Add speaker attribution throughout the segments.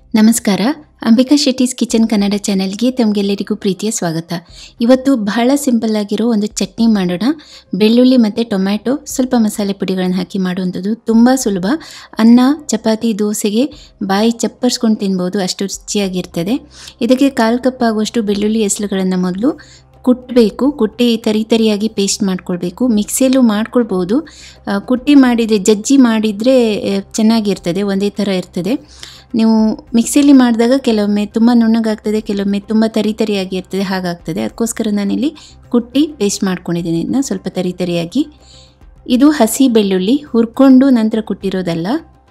Speaker 1: ನಮಸ್ಕಾರ ಅಂಬಿಕಾ ಶೆಟ್ಟೀಸ್ ಕಿಚನ್ ಕನ್ನಡ ಚಾನೆಲ್ಗೆ ತಮಗೆಲ್ಲರಿಗೂ ಪ್ರೀತಿಯ ಸ್ವಾಗತ ಇವತ್ತು ಬಹಳ ಸಿಂಪಲ್ ಆಗಿರೋ ಒಂದು ಚಟ್ನಿ ಮಾಡೋಣ ಬೆಳ್ಳುಳ್ಳಿ ಮತ್ತು ಟೊಮ್ಯಾಟೊ ಸ್ವಲ್ಪ ಮಸಾಲೆ ಪುಡಿಗಳನ್ನು ಹಾಕಿ ಮಾಡುವಂಥದ್ದು ತುಂಬ ಸುಲಭ ಅನ್ನ ಚಪಾತಿ ದೋಸೆಗೆ ಬಾಯಿ ಚಪ್ಪರ್ಸ್ಕೊಂಡು ತಿನ್ಬೋದು ಅಷ್ಟು ರುಚಿಯಾಗಿರ್ತದೆ ಇದಕ್ಕೆ ಕಾಲು ಕಪ್ ಆಗುವಷ್ಟು ಬೆಳ್ಳುಳ್ಳಿ ಎಸಳುಗಳನ್ನು ಮೊದಲು ಕುಟ್ಟಬೇಕು ಕುಟ್ಟಿ ತರಿ ತರಿಯಾಗಿ ಪೇಸ್ಟ್ ಮಾಡ್ಕೊಳ್ಬೇಕು ಮಿಕ್ಸಿಯಲ್ಲೂ ಮಾಡ್ಕೊಳ್ಬೋದು ಆ, ಕುಟ್ಟಿ ಮಾಡಿದರೆ ಜಜ್ಜಿ ಮಾಡಿದರೆ ಚೆನ್ನಾಗಿರ್ತದೆ ಒಂದೇ ಥರ ಇರ್ತದೆ ನೀವು ಮಿಕ್ಸಿಯಲ್ಲಿ ಮಾಡಿದಾಗ ಕೆಲವೊಮ್ಮೆ ತುಂಬ ನುಣ್ಣಗಾಗ್ತದೆ ಕೆಲವೊಮ್ಮೆ ತುಂಬ ತರಿ ತರಿಯಾಗಿ ಇರ್ತದೆ ಹಾಗಾಗ್ತದೆ ಅದಕ್ಕೋಸ್ಕರ ನಾನಿಲ್ಲಿ ಕುಟ್ಟಿ ಪೇಸ್ಟ್ ಮಾಡ್ಕೊಂಡಿದ್ದೀನಿ ಇದನ್ನ ಸ್ವಲ್ಪ ತರಿ ತರಿಯಾಗಿ ಇದು ಹಸಿ ಬೆಳ್ಳುಳ್ಳಿ ಹುರ್ಕೊಂಡು ನಂತರ ಕುಟ್ಟಿರೋದಲ್ಲ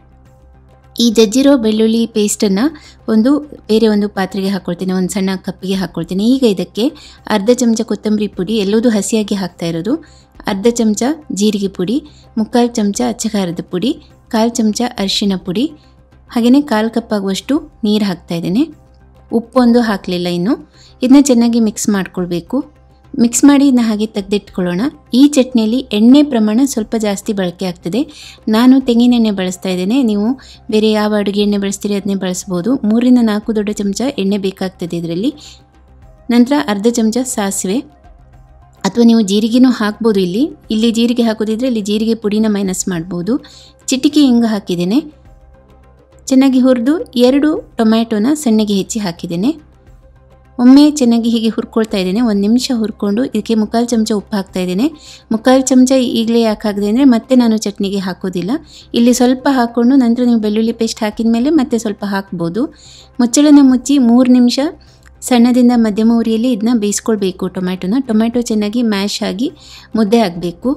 Speaker 1: ಈ ಜಜ್ಜಿರೋ ಬೆಳ್ಳುಳ್ಳಿ ಪೇಸ್ಟನ್ನು ಒಂದು ಬೇರೆ ಒಂದು ಪಾತ್ರೆಗೆ ಹಾಕ್ಕೊಳ್ತೀನಿ ಒಂದು ಸಣ್ಣ ಕಪ್ಪಿಗೆ ಹಾಕ್ಕೊಳ್ತೀನಿ ಈಗ ಇದಕ್ಕೆ ಅರ್ಧ ಚಮಚ ಕೊತ್ತಂಬರಿ ಪುಡಿ ಎಲ್ಲದೂ ಹಸಿಯಾಗಿ ಹಾಕ್ತಾ ಇರೋದು ಅರ್ಧ ಚಮಚ ಜೀರಿಗೆ ಪುಡಿ ಮುಕ್ಕಾಲು ಚಮಚ ಅಚ್ಚಖಾರದ ಪುಡಿ ಕಾಲು ಚಮಚ ಅರಿಶಿನ ಪುಡಿ ಹಾಗೆಯೇ ಕಾಲು ಕಪ್ ಆಗುವಷ್ಟು ನೀರು ಹಾಕ್ತಾ ಇದ್ದೇನೆ ಉಪ್ಪೊಂದು ಹಾಕಲಿಲ್ಲ ಇನ್ನು ಇದನ್ನ ಚೆನ್ನಾಗಿ ಮಿಕ್ಸ್ ಮಾಡ್ಕೊಳ್ಬೇಕು ಮಿಕ್ಸ್ ಮಾಡಿ ಇದನ್ನ ಹಾಗೆ ತೆಗೆದಿಟ್ಕೊಳ್ಳೋಣ ಈ ಚಟ್ನಿಯಲ್ಲಿ ಎಣ್ಣೆ ಪ್ರಮಾಣ ಸ್ವಲ್ಪ ಜಾಸ್ತಿ ಬಳಕೆ ಆಗ್ತದೆ ನಾನು ತೆಂಗಿನೆಣ್ಣೆ ಬಳಸ್ತಾ ಇದ್ದೇನೆ ನೀವು ಬೇರೆ ಯಾವ ಅಡುಗೆ ಎಣ್ಣೆ ಬಳಸ್ತೀರಿ ಅದನ್ನೇ ಬಳಸ್ಬೋದು ಮೂರಿಂದ ನಾಲ್ಕು ದೊಡ್ಡ ಚಮಚ ಎಣ್ಣೆ ಬೇಕಾಗ್ತದೆ ಇದರಲ್ಲಿ ನಂತರ ಅರ್ಧ ಚಮಚ ಸಾಸಿವೆ ಅಥವಾ ನೀವು ಜೀರಿಗೆನೂ ಹಾಕ್ಬೋದು ಇಲ್ಲಿ ಇಲ್ಲಿ ಜೀರಿಗೆ ಹಾಕೋದಿದ್ರೆ ಇಲ್ಲಿ ಜೀರಿಗೆ ಪುಡಿನ ಮೈನಸ್ ಮಾಡ್ಬೋದು ಚಿಟಿಕೆ ಹಿಂಗೆ ಹಾಕಿದ್ದೇನೆ ಚೆನ್ನಾಗಿ ಹುರಿದು ಎರಡು ಟೊಮ್ಯಾಟೊನ ಸಣ್ಣಗೆ ಹೆಚ್ಚಿ ಹಾಕಿದ್ದೇನೆ ಒಮ್ಮೆ ಚೆನ್ನಾಗಿ ಹೀಗೆ ಹುರ್ಕೊಳ್ತಾ ಇದ್ದೇನೆ ಒಂದು ನಿಮಿಷ ಹುರ್ಕೊಂಡು ಇದಕ್ಕೆ ಮುಕ್ಕಾಲು ಚಮಚ ಉಪ್ಪು ಹಾಕ್ತಾ ಇದ್ದೇನೆ ಮುಕ್ಕಾಲು ಚಮಚ ಈಗಲೇ ಯಾಕೆ ಹಾಕಿದೆ ಅಂದರೆ ಮತ್ತೆ ನಾನು ಚಟ್ನಿಗೆ ಹಾಕೋದಿಲ್ಲ ಇಲ್ಲಿ ಸ್ವಲ್ಪ ಹಾಕ್ಕೊಂಡು ನಂತರ ನೀವು ಬೆಳ್ಳುಳ್ಳಿ ಪೇಸ್ಟ್ ಹಾಕಿದ ಮೇಲೆ ಮತ್ತೆ ಸ್ವಲ್ಪ ಹಾಕ್ಬೋದು ಮುಚ್ಚಳನ ಮುಚ್ಚಿ ಮೂರು ನಿಮಿಷ ಸಣ್ಣದಿಂದ ಮಧ್ಯಮ ಉರಿಯಲ್ಲಿ ಇದನ್ನ ಬೇಯಿಸ್ಕೊಳ್ಬೇಕು ಟೊಮ್ಯಾಟೊನ ಟೊಮ್ಯಾಟೊ ಚೆನ್ನಾಗಿ ಮ್ಯಾಶ್ ಆಗಿ ಮುದ್ದೆ ಆಗಬೇಕು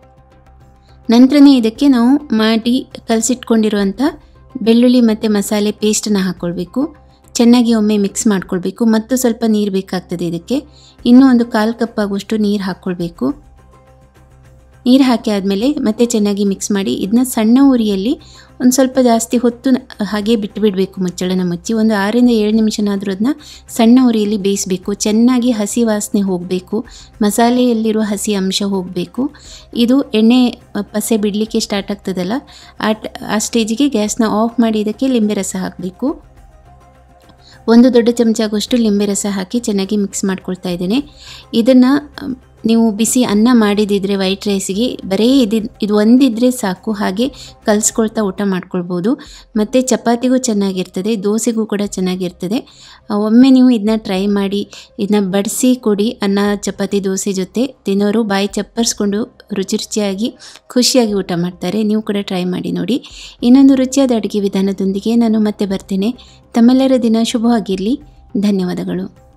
Speaker 1: ನಂತರನೇ ಇದಕ್ಕೆ ನಾವು ಮಾಡಿ ಕಲಸಿಟ್ಕೊಂಡಿರುವಂಥ ಬೆಳ್ಳುಳ್ಳಿ ಮತ್ತು ಮಸಾಲೆ ಪೇಸ್ಟನ್ನು ಹಾಕ್ಕೊಳ್ಬೇಕು ಚೆನ್ನಾಗಿ ಒಮ್ಮೆ ಮಿಕ್ಸ್ ಮಾಡ್ಕೊಳ್ಬೇಕು ಮತ್ತು ಸ್ವಲ್ಪ ನೀರು ಬೇಕಾಗ್ತದೆ ಇದಕ್ಕೆ ಇನ್ನೂ ಒಂದು ಕಾಲು ಕಪ್ ಆಗುವಷ್ಟು ನೀರು ಹಾಕ್ಕೊಳ್ಬೇಕು ನೀರು ಹಾಕಿ ಆದಮೇಲೆ ಮತ್ತೆ ಚೆನ್ನಾಗಿ ಮಿಕ್ಸ್ ಮಾಡಿ ಇದನ್ನ ಸಣ್ಣ ಉರಿಯಲ್ಲಿ ಒಂದು ಸ್ವಲ್ಪ ಜಾಸ್ತಿ ಹೊತ್ತು ನ- ಹಾಗೆ ಬಿಟ್ಟು ಬಿಡಬೇಕು ಮುಚ್ಚಳನ ಮುಚ್ಚಿ ಒಂದು ಆರರಿಂದ ಏಳು ನಿಮಿಷನಾದರೂ ಅದನ್ನ ಸಣ್ಣ ಉರಿಯಲ್ಲಿ ಬೇಯಿಸಬೇಕು ಚೆನ್ನಾಗಿ ಹಸಿ ವಾಸನೆ ಹೋಗಬೇಕು ಮಸಾಲೆಯಲ್ಲಿರುವ ಹಸಿ ಅಂಶ ಹೋಗಬೇಕು ಇದು ಎಣ್ಣೆ ಅ, ಪಸೆ ಬಿಡಲಿಕ್ಕೆ ಸ್ಟಾರ್ಟ್ ಆಗ್ತದಲ್ಲ ಆ ಟ- ಆ ಸ್ಟೇಜಿಗೆ ಗ್ಯಾಸ್ನ ಆಫ್ ಮಾಡಿ ಇದಕ್ಕೆ ಲಿಂಬೆ ರಸ ಹಾಕಬೇಕು ಒಂದು ದೊಡ್ಡ ಚಮಚ ಆಗುವಷ್ಟು ಲಿಂಬೆ ರಸ ಹಾಕಿ ಚೆನ್ನಾಗಿ ಮಿಕ್ಸ್ ಮಾಡ್ಕೊಳ್ತಾ ಇದ್ದೇನೆ ಇದನ್ನು ನೀವು ಬಿಸಿ ಅನ್ನ ಮಾಡಿದಿದ್ರೆ ವೈಟ್ ರೈಸಿಗೆ ಬರೀ ಇದು ಇದು ಒಂದಿದ್ರೆ ಸಾಕು ಹಾಗೆ ಕಲಿಸ್ಕೊಳ್ತಾ ಊಟ ಮಾಡ್ಕೊಳ್ಬೋದು ಮತ್ತು ಚಪಾತಿಗೂ ಚೆನ್ನಾಗಿರ್ತದೆ ದೋಸೆಗೂ ಕೂಡ ಚೆನ್ನಾಗಿರ್ತದೆ ಆ, ಒಮ್ಮೆ ನೀವು ಇದನ್ನ ಟ್ರೈ ಮಾಡಿ ಇದನ್ನ ಬಡಿಸಿ ಕೊಡಿ ಅನ್ನ ಚಪಾತಿ ದೋಸೆ ಜೊತೆ ತಿನ್ನೋರು ಬಾಯಿ ಚಪ್ಪರಿಸ್ಕೊಂಡು ರುಚಿ ರುಚಿಯಾಗಿ ಖುಷಿಯಾಗಿ ಊಟ ಮಾಡ್ತಾರೆ ನೀವು ಕೂಡ ಟ್ರೈ ಮಾಡಿ ನೋಡಿ ಇನ್ನೊಂದು ರುಚಿಯಾದ ಅಡುಗೆ ವಿಧಾನದೊಂದಿಗೆ ನಾನು ಮತ್ತೆ ಬರ್ತೇನೆ ತಮ್ಮೆಲ್ಲರ ದಿನ ಶುಭವಾಗಿರಲಿ ಧನ್ಯವಾದಗಳು